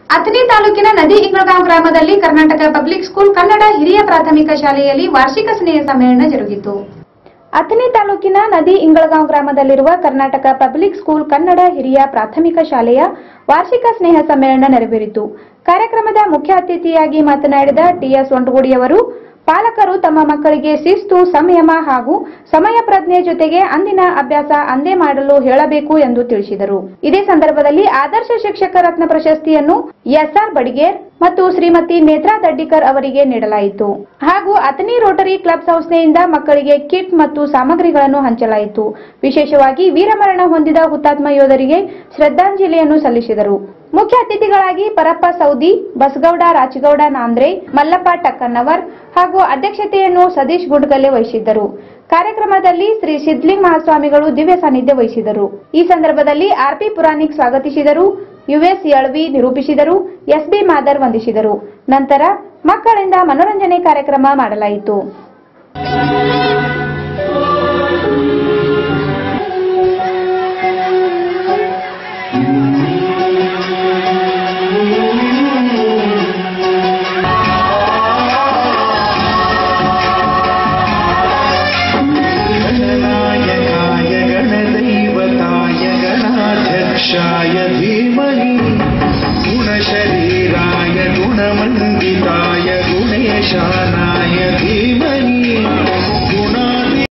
ಅಥಣಿ ತಾಲೂಕಿನ ನದಿ ಇಂಗಳಗಾಂವ್ ಗ್ರಾಮದಲ್ಲಿ ಕರ್ನಾಟಕ ಪಬ್ಲಿಕ್ ಸ್ಕೂಲ್ ಕನ್ನಡ ಹಿರಿಯ ಪ್ರಾಥಮಿಕ ಶಾಲೆಯಲ್ಲಿ ವಾರ್ಷಿಕ ಸ್ನೇಹ ಸಮ್ಮೇಳನ ಜರುಗಿತು ಅಥಣಿ ತಾಲೂಕಿನ ನದಿ ಇಂಗಳಗಾಂವ್ ಗ್ರಾಮದಲ್ಲಿರುವ ಕರ್ನಾಟಕ ಪಬ್ಲಿಕ್ ಸ್ಕೂಲ್ ಕನ್ನಡ ಹಿರಿಯ ಪ್ರಾಥಮಿಕ ಶಾಲೆಯ ವಾರ್ಷಿಕ ಸ್ನೇಹ ಸಮ್ಮೇಳನ ನೆರವೇರಿತು ಕಾರ್ಯಕ್ರಮದ ಮುಖ್ಯ ಅತಿಥಿಯಾಗಿ ಮಾತನಾಡಿದ ಟಿಎಸ್ ಒಂಟಗುಡಿಯವರು ಪಾಲಕರು ತಮ್ಮ ಮಕ್ಕಳಿಗೆ ಶಿಸ್ತು ಸಂಯಮ ಹಾಗೂ ಸಮಯ ಪ್ರಜ್ಞೆ ಜೊತೆಗೆ ಅಂದಿನ ಅಭ್ಯಾಸ ಅಂದೇ ಮಾಡಲು ಹೇಳಬೇಕು ಎಂದು ತಿಳಿಸಿದರು ಇದೇ ಸಂದರ್ಭದಲ್ಲಿ ಆದರ್ಶ ಶಿಕ್ಷಕ ರತ್ನ ಪ್ರಶಸ್ತಿಯನ್ನು ಎಸ್ಆರ್ ಬಡಿಗೇರ್ ಮತ್ತು ಶ್ರೀಮತಿ ನೇತ್ರಾ ದಡ್ಡಿಕರ್ ಅವರಿಗೆ ನೀಡಲಾಯಿತು ಹಾಗೂ ಅಥಣಿ ರೋಟರಿ ಕ್ಲಬ್ ಸಂಸ್ಥೆಯಿಂದ ಮಕ್ಕಳಿಗೆ ಕಿಟ್ ಮತ್ತು ಸಾಮಗ್ರಿಗಳನ್ನು ಹಂಚಲಾಯಿತು ವಿಶೇಷವಾಗಿ ವೀರಮರಣ ಹೊಂದಿದ ಹುತಾತ್ಮ ಯೋಧರಿಗೆ ಶ್ರದ್ಧಾಂಜಲಿಯನ್ನು ಸಲ್ಲಿಸಿದರು ಮುಖ್ಯ ಅತಿಥಿಗಳಾಗಿ ಪರಪ್ಪ ಸೌದಿ ಬಸಗೌಡ ರಾಚಗೌಡ ನಾಂದ್ರೆ ಮಲ್ಲಪ್ಪ ಟಕ್ಕನ್ನವರ್ ಹಾಗೂ ಅಧ್ಯಕ್ಷತೆಯನ್ನು ಸತೀಶ್ ಗುಡ್ಗಲ್ಲೆ ವಹಿಸಿದ್ದರು ಕಾರ್ಯಕ್ರಮದಲ್ಲಿ ಶ್ರೀ ಸಿದ್ಲಿಂಗ್ ಮಹಾಸ್ವಾಮಿಗಳು ದಿವ್ಯ ಸಾನ್ನಿಧ್ಯ ವಹಿಸಿದರು ಈ ಸಂದರ್ಭದಲ್ಲಿ ಆರ್ಪಿ ಪುರಾಣಿಕ್ ಸ್ವಾಗತಿಸಿದರು ಯುಎಸ್ ಯಳ್ವಿ ನಿರೂಪಿಸಿದರು ಎಸ್ಬಿ ಮಾದರ್ ವಂದಿಸಿದರು ನಂತರ ಮಕ್ಕಳಿಂದ ಮನೋರಂಜನೆ ಕಾರ್ಯಕ್ರಮ ಮಾಡಲಾಯಿತು गणनायकाय गणदैवताय गणाध्यक्षाय धीमहि गुणशरीराय गुणमण्डिताय गुणेशानाय धीमहि